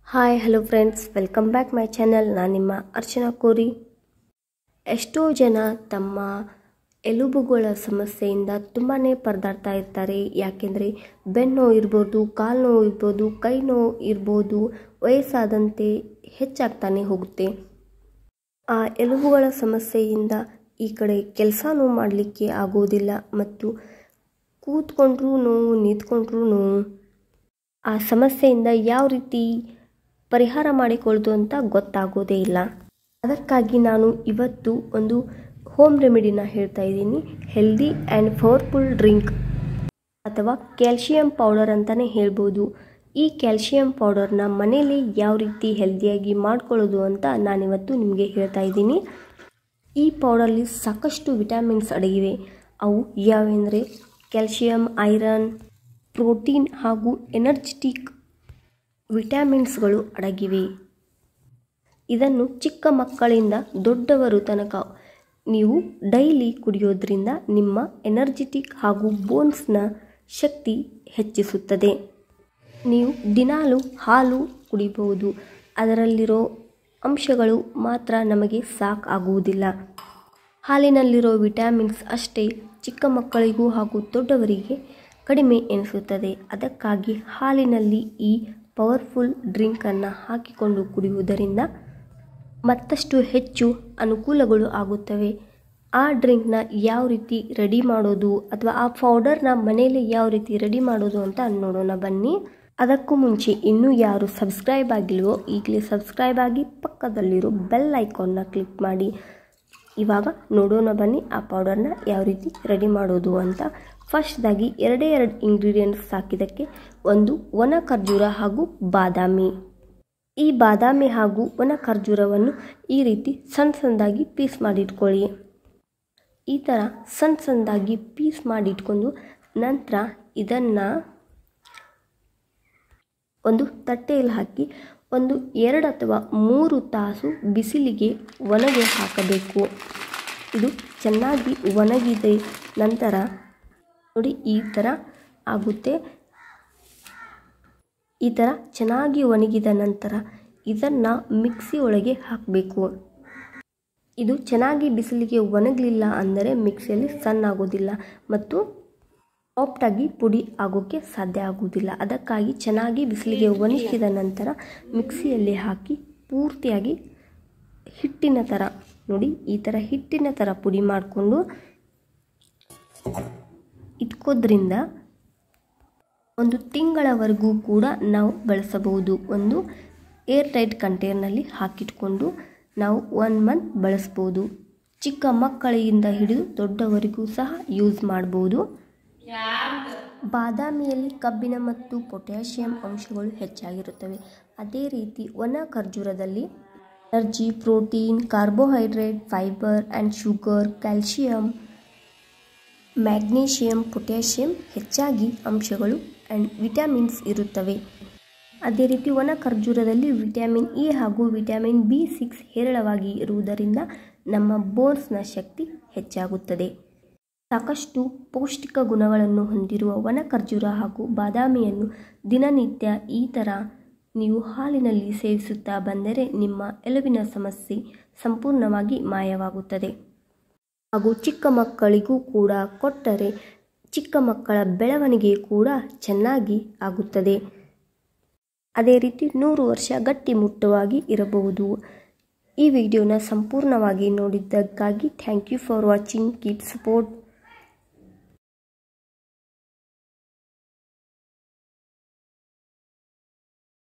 hi hello friends welcome back my channel ನಾನು ನಿಮ್ಮ ಅರ್ಚನಾ ಕೋರಿ ಎಷ್ಟೋ ಜನ ತಮ್ಮ ಎಲುಬುಗಳ ಸಮಸ್ಯೆಯಿಂದ ತುಂಬಾ ಪರದಾಡ್ತಾ ಇರ್ತಾರೆ ಯಾಕೆಂದರೆ ಬೆನ್ನು ನೋವು ಇರ್ಬೋದು ಕಾಲು ನೋವು ಇರ್ಬೋದು ಕೈ ನೋವು ಇರ್ಬೋದು ವಯಸ್ಸಾದಂತೆ ಹೆಚ್ಚಾಗ್ತಾನೆ ಹೋಗುತ್ತೆ ಆ ಎಲುಬುಗಳ ಸಮಸ್ಯೆಯಿಂದ ಈ ಕಡೆ ಕೆಲಸನೂ ಮಾಡಲಿಕ್ಕೆ ಆಗೋದಿಲ್ಲ ಮತ್ತು ಕೂತ್ಕೊಂಡ್ರೂ ನೋವು ನಿಂತ್ಕೊಂಡ್ರೂ ನೋವು ಆ ಸಮಸ್ಯೆಯಿಂದ ಯಾವ ರೀತಿ ಪರಿಹಾರ ಮಾಡಿಕೊಳ್ಳೋದು ಅಂತ ಗೊತ್ತಾಗೋದೇ ಇಲ್ಲ ಅದಕ್ಕಾಗಿ ನಾನು ಇವತ್ತು ಒಂದು ಹೋಮ್ ರೆಮಿಡಿನ ಹೇಳ್ತಾ ಇದ್ದೀನಿ ಹೆಲ್ದಿ ಆ್ಯಂಡ್ ಪವರ್ಫುಲ್ ಡ್ರಿಂಕ್ ಅಥವಾ ಕ್ಯಾಲ್ಶಿಯಂ ಪೌಡರ್ ಅಂತಲೇ ಹೇಳ್ಬೋದು ಈ ಕ್ಯಾಲ್ಶಿಯಂ ಪೌಡರ್ನ ಮನೇಲಿ ಯಾವ ರೀತಿ ಹೆಲ್ದಿಯಾಗಿ ಮಾಡ್ಕೊಳ್ಳೋದು ಅಂತ ನಾನಿವತ್ತು ನಿಮಗೆ ಹೇಳ್ತಾ ಇದ್ದೀನಿ ಈ ಪೌಡರ್ಲಿ ಸಾಕಷ್ಟು ವಿಟಮಿನ್ಸ್ ಅಡಗಿವೆ ಅವು ಯಾವೆಂದರೆ ಕ್ಯಾಲ್ಶಿಯಂ ಐರನ್ ಪ್ರೋಟೀನ್ ಹಾಗೂ ಎನರ್ಜೆಟಿಕ್ ವಿಟಮಿನ್ಸ್ಗಳು ಅಡಗಿವೆ ಇದನ್ನು ಚಿಕ್ಕ ಮಕ್ಕಳಿಂದ ದೊಡ್ಡವರು ತನಕ ನೀವು ಡೈಲಿ ಕುಡಿಯೋದ್ರಿಂದ ನಿಮ್ಮ ಎನರ್ಜೆಟಿಕ್ ಹಾಗೂ ಬೋನ್ಸ್ನ ಶಕ್ತಿ ಹೆಚ್ಚಿಸುತ್ತದೆ ನೀವು ದಿನಾಲು ಹಾಲು ಕುಡಿಬಹುದು ಅದರಲ್ಲಿರೋ ಅಂಶಗಳು ಮಾತ್ರ ನಮಗೆ ಸಾಕಾಗುವುದಿಲ್ಲ ಹಾಲಿನಲ್ಲಿರೋ ವಿಟಮಿನ್ಸ್ ಅಷ್ಟೇ ಚಿಕ್ಕ ಮಕ್ಕಳಿಗೂ ಹಾಗೂ ದೊಡ್ಡವರಿಗೆ ಕಡಿಮೆ ಎನಿಸುತ್ತದೆ ಅದಕ್ಕಾಗಿ ಹಾಲಿನಲ್ಲಿ ಈ ಪವರ್ಫುಲ್ ಡ್ರಿಂಕನ್ನು ಹಾಕಿಕೊಂಡು ಕುಡಿಯುವುದರಿಂದ ಮತ್ತಷ್ಟು ಹೆಚ್ಚು ಅನುಕೂಲಗಳು ಆಗುತ್ತವೆ ಆ ಡ್ರಿಂಕ್ನ ಯಾವ ರೀತಿ ರೆಡಿ ಮಾಡೋದು ಅಥವಾ ಆ ಪೌಡರ್ನ ಮನೆಯಲ್ಲಿ ಯಾವ ರೀತಿ ರೆಡಿ ಮಾಡೋದು ಅಂತ ನೋಡೋಣ ಬನ್ನಿ ಅದಕ್ಕೂ ಮುಂಚೆ ಇನ್ನೂ ಯಾರು ಸಬ್ಸ್ಕ್ರೈಬ್ ಆಗಿಲ್ವೋ ಈಗಲೇ ಸಬ್ಸ್ಕ್ರೈಬ್ ಆಗಿ ಪಕ್ಕದಲ್ಲಿರೋ ಬೆಲ್ ಐಕಾನ್ನ ಕ್ಲಿಕ್ ಮಾಡಿ ಇವಾಗ ನೋಡೋಣ ಬನ್ನಿ ಆ ಪೌಡರ್ನ ಯಾವ ರೀತಿ ರೆಡಿ ಮಾಡೋದು ಅಂತ ಫಸ್ಟ್ದಾಗಿ ಎರಡೇ ಎರಡು ಇಂಗ್ರೀಡಿಯೆಂಟ್ಸ್ ಹಾಕಿದ್ದಕ್ಕೆ ಒಂದು ಒಣ ಖರ್ಜೂರ ಹಾಗೂ ಬಾದಾಮಿ ಈ ಬಾದಾಮಿ ಹಾಗೂ ಒಣ ಖರ್ಜೂರವನ್ನು ಈ ರೀತಿ ಸಣ್ಣ ಸಣ್ಣದಾಗಿ ಪೀಸ್ ಮಾಡಿಟ್ಕೊಳ್ಳಿ ಈ ಥರ ಸಣ್ಣ ಸಣ್ಣದಾಗಿ ಪೀಸ್ ಮಾಡಿಟ್ಕೊಂಡು ನಂತರ ಇದನ್ನು ಒಂದು ತಟ್ಟೆಯಲ್ಲಿ ಹಾಕಿ ಒಂದು ಎರಡು ಅಥವಾ ಮೂರು ತಾಸು ಬಿಸಿಲಿಗೆ ಒಣಗಿ ಹಾಕಬೇಕು ಇದು ಚೆನ್ನಾಗಿ ಒಣಗಿದ ನಂತರ ನೋಡಿ ಈ ಥರ ಆಗುತ್ತೆ ಈ ಥರ ಚೆನ್ನಾಗಿ ಒಣಗಿದ ನಂತರ ಇದನ್ನು ಮಿಕ್ಸಿ ಒಳಗೆ ಹಾಕಬೇಕು ಇದು ಚೆನ್ನಾಗಿ ಬಿಸಿಲಿಗೆ ಒಣಗಲಿಲ್ಲ ಅಂದರೆ ಮಿಕ್ಸಿಯಲ್ಲಿ ಸಣ್ಣ ಆಗೋದಿಲ್ಲ ಮತ್ತು ಸಾಫ್ಟಾಗಿ ಪುಡಿ ಆಗೋಕ್ಕೆ ಸಾಧ್ಯ ಆಗುವುದಿಲ್ಲ ಅದಕ್ಕಾಗಿ ಚೆನ್ನಾಗಿ ಬಿಸಿಲಿಗೆ ಒಣಗಿಸಿದ ನಂತರ ಮಿಕ್ಸಿಯಲ್ಲಿ ಹಾಕಿ ಪೂರ್ತಿಯಾಗಿ ಹಿಟ್ಟಿನ ಥರ ನೋಡಿ ಈ ಥರ ಹಿಟ್ಟಿನ ಥರ ಪುಡಿ ಮಾಡಿಕೊಂಡು ಇಟ್ಕೋದ್ರಿಂದ ಒಂದು ತಿಂಗಳವರೆಗೂ ಕೂಡ ನಾವು ಬಳಸಬಹುದು ಒಂದು ಏರ್ ಟೈಟ್ ಕಂಟೈನರ್ನಲ್ಲಿ ಹಾಕಿಟ್ಕೊಂಡು ನಾವು ಒನ್ ಮಂತ್ ಬಳಸ್ಬೋದು ಚಿಕ್ಕ ಮಕ್ಕಳಿಂದ ಹಿಡಿದು ದೊಡ್ಡವರಿಗೂ ಸಹ ಯೂಸ್ ಮಾಡ್ಬೋದು ಬಾದಾಮಿಯಲ್ಲಿ ಕಬ್ಬಿಣ ಮತ್ತು ಪೊಟ್ಯಾಷಿಯಂ ಅಂಶಗಳು ಹೆಚ್ಚಾಗಿರುತ್ತವೆ ಅದೇ ರೀತಿ ಒಣ ಖರ್ಜೂರದಲ್ಲಿ energy protein carbohydrate fibre and sugar calcium magnesium potassium ಹೆಚ್ಚಾಗಿ ಅಂಶಗಳು ಆ್ಯಂಡ್ ವಿಟಮಿನ್ಸ್ ಇರುತ್ತವೆ ಅದೇ ರೀತಿ ಒಣ ಖರ್ಜೂರದಲ್ಲಿ ವಿಟಮಿನ್ ಎ ಹಾಗೂ ವಿಟಮಿನ್ ಬಿ ಸಿಕ್ಸ್ ಹೇರಳವಾಗಿ ಇರುವುದರಿಂದ ನಮ್ಮ ಬೋನ್ಸ್ನ ಶಕ್ತಿ ಹೆಚ್ಚಾಗುತ್ತದೆ ಸಾಕಷ್ಟು ಪೌಷ್ಟಿಕ ಗುಣಗಳನ್ನು ಹೊಂದಿರುವ ಒಣ ಖರ್ಜೂರ ಹಾಗೂ ಬಾದಾಮಿಯನ್ನು ದಿನನಿತ್ಯ ಈ ಥರ ನೀವು ಹಾಲಿನಲ್ಲಿ ಸೇವಿಸುತ್ತಾ ಬಂದರೆ ನಿಮ್ಮ ಎಲುಬಿನ ಸಮಸ್ಯೆ ಸಂಪೂರ್ಣವಾಗಿ ಮಾಯವಾಗುತ್ತದೆ ಹಾಗೂ ಚಿಕ್ಕ ಮಕ್ಕಳಿಗೂ ಕೂಡ ಕೊಟ್ಟರೆ ಚಿಕ್ಕ ಮಕ್ಕಳ ಬೆಳವಣಿಗೆ ಕೂಡ ಚೆನ್ನಾಗಿ ಆಗುತ್ತದೆ ಅದೇ ರೀತಿ ನೂರು ವರ್ಷ ಗಟ್ಟಿಮುಟ್ಟವಾಗಿ ಇರಬಹುದು ಈ ವಿಡಿಯೋನ ಸಂಪೂರ್ಣವಾಗಿ ನೋಡಿದ್ದಕ್ಕಾಗಿ thank you for watching keep support